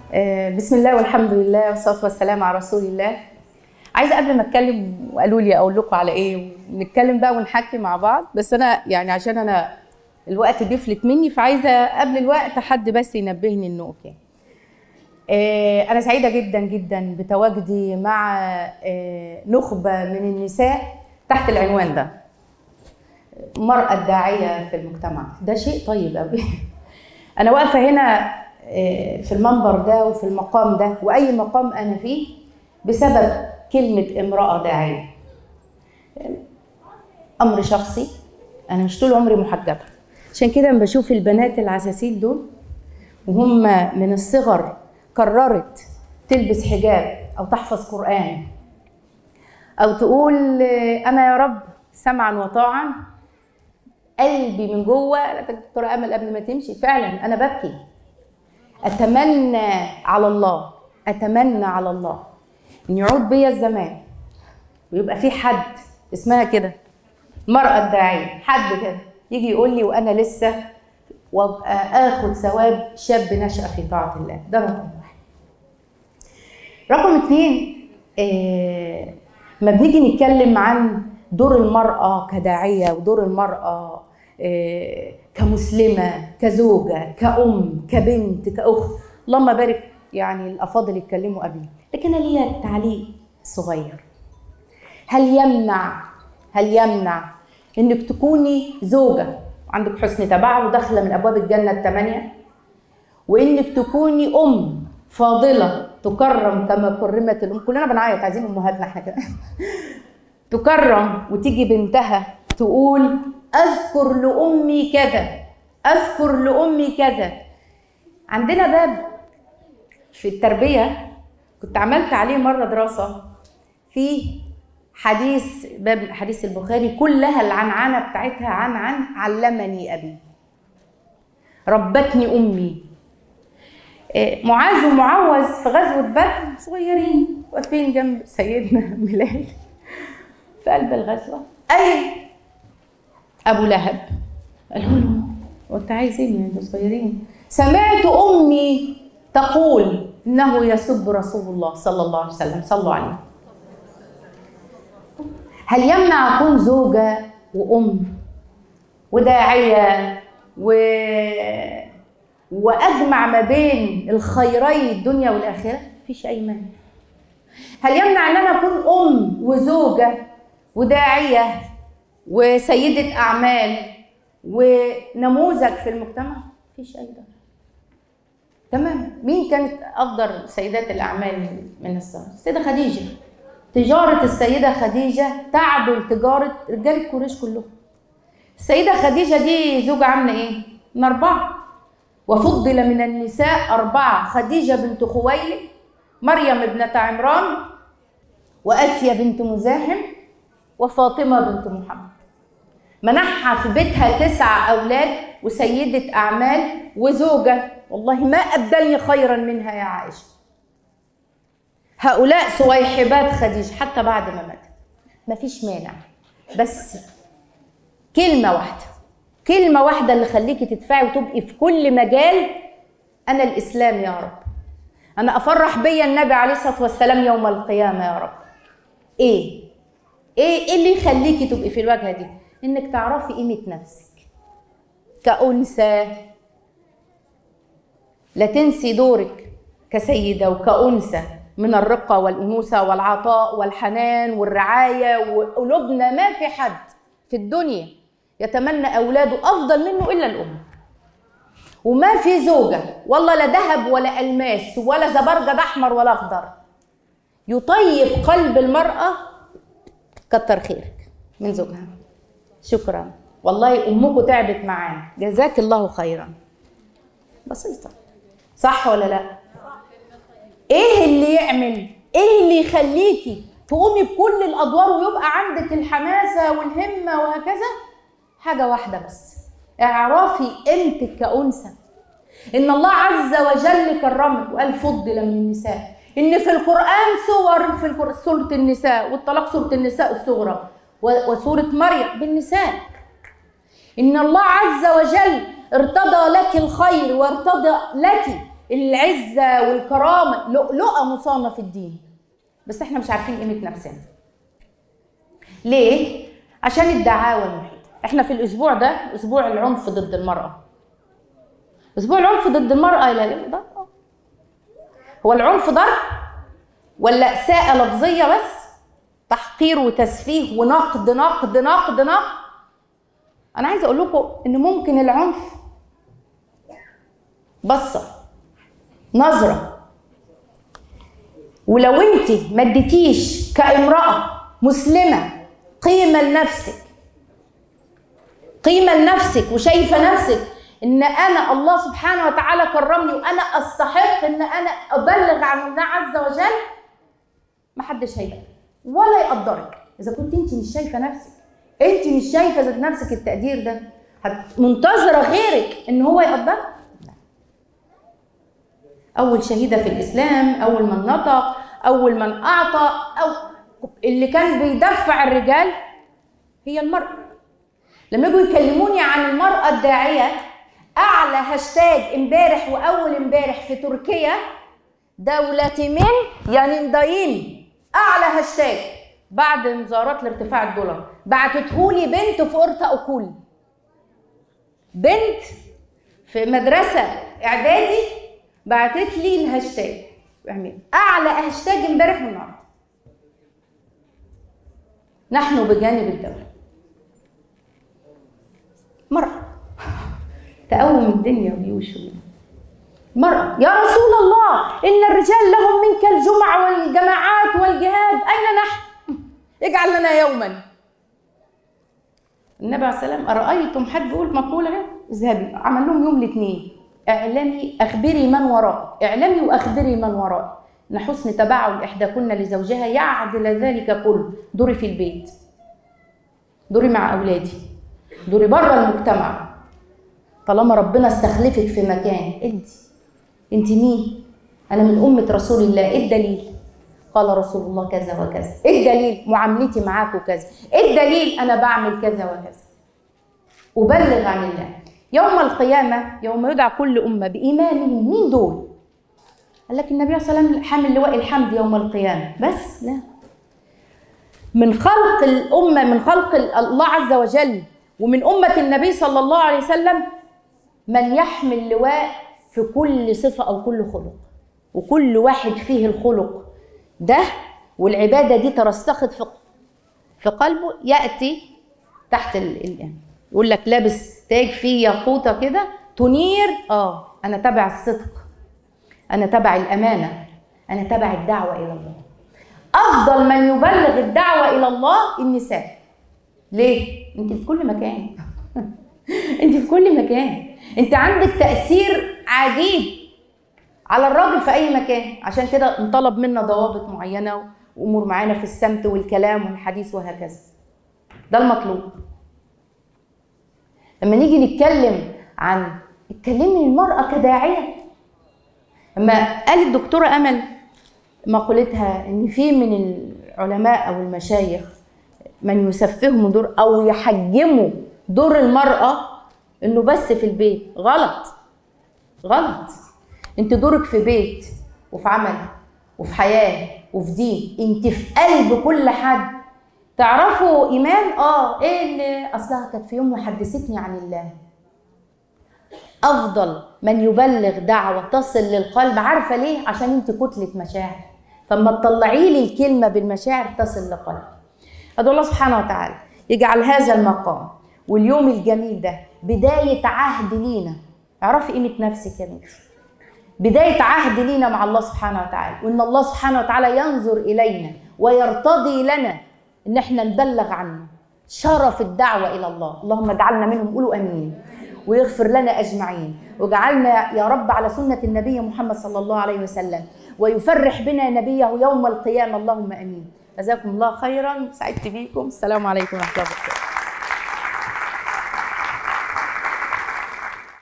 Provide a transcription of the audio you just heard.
آه، بسم الله والحمد لله والصلاه والسلام على رسول الله عايزه قبل ما اتكلم وقالوا لي اقول لكم على ايه ونتكلم بقى ونحكي مع بعض بس انا يعني عشان انا الوقت بيفلت مني فعايزه قبل الوقت حد بس ينبهني انه اوكي آه، انا سعيده جدا جدا بتواجدي مع آه، نخبه من النساء تحت العنوان ده المرأة الداعية في المجتمع ده شيء طيب قوي أنا واقفة هنا آه، في المنبر ده وفي المقام ده وأي مقام أنا فيه بسبب كلمة امرأة داعية أمر شخصي أنا مش طول عمري محجبة عشان كده لما بشوف البنات العساسيل دول وهم من الصغر قررت تلبس حجاب أو تحفظ قرآن أو تقول آه، أنا يا رب سمعا وطاعا قلبي من جوه لا دكتوره امل قبل ما تمشي فعلا انا ببكي اتمنى على الله اتمنى على الله ان يعود بيا الزمان ويبقى في حد اسمها كده المرأة الداعية حد كده يجي يقول لي وانا لسه وابقى اخد ثواب شاب نشأ في طاعة الله ده رقم واحد رقم اتنين آه ما بنيجي نتكلم عن دور المرأة كداعية ودور المرأة آه، كمسلمة كزوجة كأم كبنت كأخت اللهم بارك يعني الأفاضل يتكلموا قبلي لكن أنا ليا تعليق صغير هل يمنع هل يمنع انك تكوني زوجة عندك حسن تبعل وداخلة من أبواب الجنة الثمانية وانك تكوني أم فاضلة تكرم كما كرمت الأم كلنا بنعيط عايزين أمهاتنا احنا كده تكرم وتيجي بنتها تقول اذكر لامي كذا اذكر لامي كذا عندنا باب في التربيه كنت عملت عليه مره دراسه في حديث باب حديث البخاري كلها العنعنه بتاعتها عن عن علمني ابي ربتني امي آه، معاذ ومعوذ في غزوه بدر صغيرين واقفين جنب سيدنا بلال في قلب الغزوة أين أبو لهب قالوا له وأنت عايز إيه من صغيرين سمعت أمي تقول إنه يسب رسول الله صلى الله عليه وسلم صلوا عليه هل يمنع أكون زوجة وأم وداعية و... وأجمع ما بين الخيري الدنيا والآخرة مفيش أي مانع هل يمنع ان انا اكون ام وزوجه وداعيه وسيده اعمال ونموذج في المجتمع مفيش اي ضرر تمام مين كانت افضل سيدات الاعمال من الصغر السيده خديجه تجاره السيده خديجه تعدل تجاره رجال قريش كلهم السيده خديجه دي زوجه عامله ايه من اربعه وفضل من النساء اربعه خديجه بنت خويلد مريم ابنة عمران وآسيا بنت مزاحم وفاطمة بنت محمد منحها في بيتها تسع أولاد وسيدة أعمال وزوجة والله ما أبدلني خيرا منها يا عائشة هؤلاء صويحبات خديجة حتى بعد ما ماتت مفيش مانع بس كلمة واحدة كلمة واحدة اللي خليكي تدفعي وتبقي في كل مجال أنا الإسلام يا رب انا افرح بيا النبي عليه الصلاه والسلام يوم القيامه يا رب ايه ايه ايه اللي يخليكي تبقي في الواجهه دي انك تعرفي قيمه نفسك كانثى لا تنسي دورك كسيده وكانثى من الرقه والانوثه والعطاء والحنان والرعايه وقلوبنا ما في حد في الدنيا يتمنى اولاده افضل منه الا الام وما في زوجة والله لا ذهب ولا ألماس ولا زبرجد أحمر ولا أخضر يطيب قلب المرأة كتر خيرك من زوجها شكرا والله أمكم تعبت معانا جزاك الله خيرا بسيطة صح ولا لا ايه اللي يعمل ايه اللي يخليكي تقومي بكل الادوار ويبقى عندك الحماسه والهمه وهكذا حاجه واحده بس اعرفي قيمتك كأنثى إن الله عز وجل كرمك وقال فضل من النساء إن في القرآن صور في القرآن سورة النساء والطلاق سورة النساء الصغرى وسورة مريم بالنساء إن الله عز وجل ارتضى لك الخير وارتضى لك العزه والكرامه لؤلؤه مصانه في الدين بس احنا مش عارفين قيمه نفسنا ليه عشان الدعاوى المحيطه احنا في الاسبوع ده اسبوع العنف ضد المراه اسبوع العنف ضد المراه لا لا ضرب هو العنف ضرب ولا اساءه لفظيه بس تحقير وتسفيه ونقد نقد نقد نقد انا عايزه اقول لكم ان ممكن العنف بصه نظره ولو انت ما اديتيش كامراه مسلمه قيمه لنفسك قيمه لنفسك وشايفه نفسك ان انا الله سبحانه وتعالى كرمني وانا استحق ان انا ابلغ عن الله عز وجل محدش هيبقى ولا يقدرك اذا كنت انت مش شايفه نفسك انت مش شايفه ذات نفسك التقدير ده هت- منتظره غيرك ان هو يقدرك لا. اول شهيده في الاسلام اول من نطق اول من اعطى او اللي كان بيدفع الرجال هي المراه لما يجوا يكلموني عن المراه الداعيه اعلى هاشتاج امبارح واول امبارح في تركيا دولتين يعني ندايم اعلى هاشتاج بعد مظاهرات لارتفاع الدولار بعتتهولي بنت في قرطة أكول بنت في مدرسة إعدادي بعتت لي الهاشتاج اعمل اعلى هاشتاج امبارح والنهارده نحن بجانب الدولة مرأة تقوم الدنيا ويوشوا مرأة يا رسول الله إن الرجال لهم منك الجمع والجماعات والجهاد أين نحن؟ اجعل لنا يوما النبي عليه السلام أرأيتم حد بيقول مقولة كده؟ اذهبي عمل لهم يوم الاثنين اعلمي أخبري من وراء اعلمي وأخبري من وراء إن حسن تبعل إحداكن لزوجها يعدل ذلك كله دوري في البيت دوري مع أولادي دوري بره المجتمع طالما ربنا استخلفك في مكان انت انت مين انا من امه رسول الله ايه الدليل قال رسول الله كذا وكذا ايه الدليل معاملتي معاكم كذا ايه الدليل انا بعمل كذا وكذا ابلغ عن الله يوم القيامه يوم يدعى كل امه بايمانهم مين دول قال لك النبي صلى الله عليه وسلم حامل لواء الحمد يوم القيامه بس لا من خلق الامه من خلق الله عز وجل ومن امه النبي صلى الله عليه وسلم من يحمل لواء في كل صفة أو كل خلق وكل واحد فيه الخلق ده والعبادة دي ترسخت في في قلبه يأتي تحت ال يقول لك لابس تاج فيه ياقوتة كده تنير اه أنا تبع الصدق أنا تبع الأمانة أنا تبع الدعوة إلى الله أفضل من يبلغ الدعوة إلى الله النساء ليه؟ أنت في كل مكان أنت في كل مكان انت عندك تاثير عجيب على الراجل في اي مكان عشان كده انطلب منا ضوابط معينه وامور معانا في السمت والكلام والحديث وهكذا ده المطلوب لما نيجي نتكلم عن اتكلمي المراه كداعيه لما قالت الدكتوره امل مقولتها ان في من العلماء او المشايخ من يسفهوا دور او يحجموا دور المراه انه بس في البيت غلط غلط انت دورك في بيت وفي عمل وفي حياه وفي دين انت في قلب كل حد تعرفوا ايمان اه ايه اللي اصلها كانت في يوم محدثتني عن الله افضل من يبلغ دعوه تصل للقلب عارفه ليه عشان انت كتله مشاعر فلما تطلعي لي الكلمه بالمشاعر تصل لقلبي ادعو الله سبحانه وتعالى يجعل هذا المقام واليوم الجميل ده بداية عهد لينا اعرفي قيمة نفسك يا بنتي بداية عهد لينا مع الله سبحانه وتعالى وإن الله سبحانه وتعالى ينظر إلينا ويرتضي لنا إن احنا نبلغ عنه شرف الدعوة إلى الله اللهم اجعلنا منهم قولوا أمين ويغفر لنا أجمعين واجعلنا يا رب على سنة النبي محمد صلى الله عليه وسلم ويفرح بنا نبيه يوم القيامة اللهم أمين جزاكم الله خيرا سعدت بيكم السلام عليكم ورحمة الله وبركاته